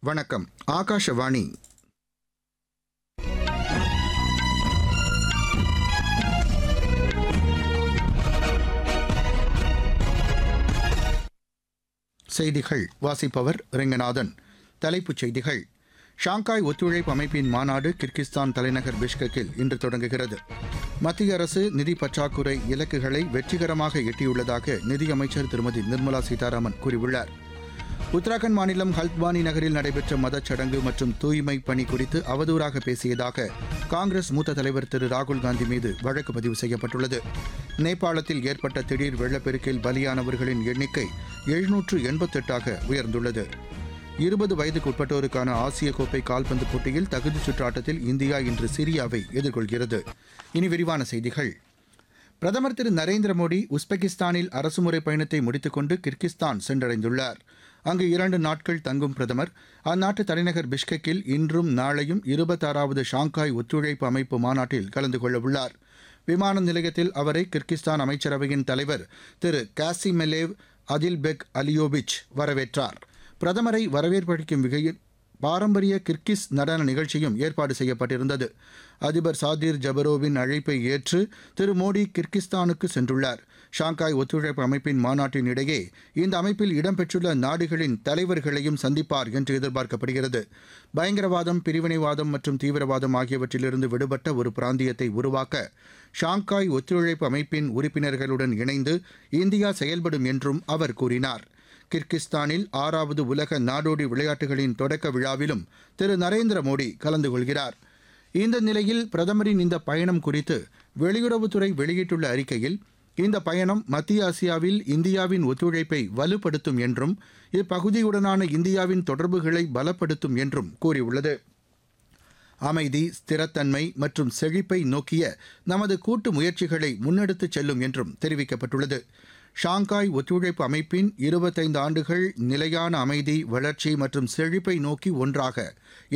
வணக்கம் ஆகாஷவாணி செய்திகள் வாசிப்பவர் ரெங்கநாதன் தலைப்புச் செய்திகள் ஷாங்காய் ஒத்துழைப்பு அமைப்பின் மாநாடு கிர்கிஸ்தான் தலைநகர் பிஷ்கெக்கில் இன்று தொடங்குகிறது மத்திய அரசு நிதி பற்றாக்குறை இலக்குகளை வெற்றிகரமாக எட்டியுள்ளதாக நிதியமைச்சர் திருமதி நிர்மலா சீதாராமன் கூறியுள்ளார் உத்தராகண்ட் மாநிலம் ஹல்த்வானி நகரில் நடைபெற்ற மதச்சடங்கு மற்றும் தூய்மை பணி குறித்து அவதூறாக பேசியதாக காங்கிரஸ் மூத்த தலைவர் திரு ராகுல் காந்தி மீது வழக்கு பதிவு செய்யப்பட்டுள்ளது நேபாளத்தில் ஏற்பட்ட திடீர் வெள்ளப்பெருக்கில் பலியானவர்களின் எண்ணிக்கை எழுநூற்று எண்பத்தெட்டாக உயர்ந்துள்ளது இருபது வயதுக்குட்பட்டோருக்கான ஆசிய கோப்பை கால்பந்து போட்டியில் தகுதிச் சுற்று ஆட்டத்தில் இந்தியா இன்று சிரியாவை எதிர்கொள்கிறது இனி விரிவான செய்திகள் பிரதமர் திரு நரேந்திர மோடி உஸ்பெகிஸ்தானில் அரசுமுறை பயணத்தை முடித்துக்கொண்டு கிர்கிஸ்தான் சென்றடைந்துள்ளார் அங்கு இரண்டு நாட்கள் தங்கும் பிரதமர் அந்நாட்டு தலைநகர் பிஷ்கெக்கில் இன்றும் நாளையும் இருபத்தாறாவது ஷாங்காய் ஒத்துழைப்பு அமைப்பு மாநாட்டில் கலந்து கொள்ளவுள்ளார் விமான நிலையத்தில் அவரை கிர்கிஸ்தான் அமைச்சரவையின் தலைவர் திரு காசிமெலேவ் அதில்பெக் அலியோவிச் வரவேற்றார் பிரதமரை வரவேற்பளிக்கும் வகையில் பாரம்பரிய கிர்கிஸ் நடன நிகழ்ச்சியும் ஏற்பாடு செய்யப்பட்டிருந்தது அதிபர் சாதிர் ஜபரோவின் அழைப்பை ஏற்று திரு மோடி கிர்கிஸ்தானுக்கு சென்றுள்ளார் ஷாங்காய் ஒத்துழைப்பு அமைப்பின் மாநாட்டின் இடையே இந்த அமைப்பில் இடம்பெற்றுள்ள நாடுகளின் தலைவர்களையும் சந்திப்பார் என்று எதிர்பார்க்கப்படுகிறது பயங்கரவாதம் பிரிவினைவாதம் மற்றும் தீவிரவாதம் ஆகியவற்றிலிருந்து விடுபட்ட ஒரு பிராந்தியத்தை உருவாக்க ஷாங்காய் ஒத்துழைப்பு அமைப்பின் உறுப்பினர்களுடன் இணைந்து இந்தியா செயல்படும் என்றும் அவர் கூறினார் கிர்கிஸ்தானில் ஆறாவது உலக நாடோடி விளையாட்டுகளின் தொடக்க விழாவிலும் திரு நரேந்திர மோடி கலந்து கொள்கிறார் இந்த நிலையில் பிரதமரின் இந்த பயணம் குறித்து வெளியுறவுத்துறை வெளியிட்டுள்ள அறிக்கையில் இந்த பயணம் மத்திய ஆசியாவில் இந்தியாவின் ஒத்துழைப்பை வலுப்படுத்தும் என்றும் இப்பகுதியுடனான இந்தியாவின் தொடர்புகளை பலப்படுத்தும் என்றும் கூறியுள்ளது அமைதி ஸ்திரத்தன்மை மற்றும் செழிப்பை நோக்கிய நமது கூட்டு முயற்சிகளை முன்னெடுத்துச் செல்லும் என்றும் தெரிவிக்கப்பட்டுள்ளது ஷாங்காய் ஒத்துழைப்பு அமைப்பின் இருபத்தைந்து ஆண்டுகள் நிலையான அமைதி வளர்ச்சி மற்றும் செழிப்பை நோக்கி ஒன்றாக